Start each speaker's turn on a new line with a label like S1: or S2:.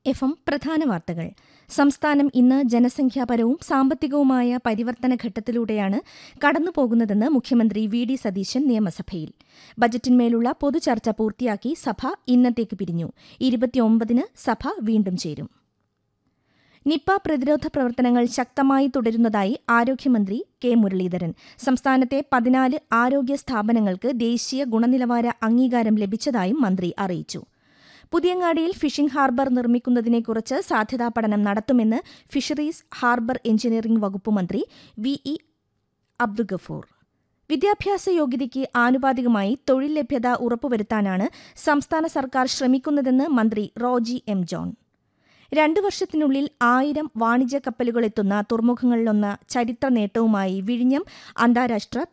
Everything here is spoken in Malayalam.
S1: എഫ് എം പ്രധാന വാർത്തകൾ സംസ്ഥാനം ഇന്ന് ജനസംഖ്യാപരവും സാമ്പത്തികവുമായ പരിവർത്തന ഘട്ടത്തിലൂടെയാണ് കടന്നുപോകുന്നതെന്ന് മുഖ്യമന്ത്രി വി ഡി സതീശൻ നിയമസഭയിൽ ബജറ്റിന്മേലുള്ള പൊതുചർച്ച പൂർത്തിയാക്കി സഭ ഇന്നത്തേക്ക് പിരിഞ്ഞു ഇരുപത്തിയൊമ്പതിന് സഭ വീണ്ടും ചേരും നിപ്പ പ്രതിരോധ പ്രവർത്തനങ്ങൾ ശക്തമായി തുടരുന്നതായി ആരോഗ്യമന്ത്രി കെ മുരളീധരൻ സംസ്ഥാനത്തെ പതിനാല് ആരോഗ്യ സ്ഥാപനങ്ങൾക്ക് ദേശീയ ഗുണനിലവാര അംഗീകാരം ലഭിച്ചതായും മന്ത്രി അറിയിച്ചു പുതിയങ്ങാടിയിൽ ഫിഷിംഗ് ഹാർബർ നിർമ്മിക്കുന്നതിനെക്കുറിച്ച് സാധ്യതാ പഠനം നടത്തുമെന്ന് ഫിഷറീസ് ഹാർബർ എഞ്ചിനീയറിംഗ് വകുപ്പ് മന്ത്രി വി ഇ അബ്ദുഗഫൂർ വിദ്യാഭ്യാസ യോഗ്യതയ്ക്ക് ആനുപാതികമായി തൊഴിൽ ലഭ്യത ഉറപ്പുവരുത്താനാണ് സംസ്ഥാന സർക്കാർ ശ്രമിക്കുന്നതെന്ന് മന്ത്രി റോജി എം ജോൺ രണ്ടു വർഷത്തിനുള്ളിൽ ആയിരം വാണിജ്യ കപ്പലുകൾ എത്തുന്ന തുറമുഖങ്ങളിലൊന്ന ചരിത്ര നേട്ടവുമായി വിഴിഞ്ഞം അന്താരാഷ്ട്ര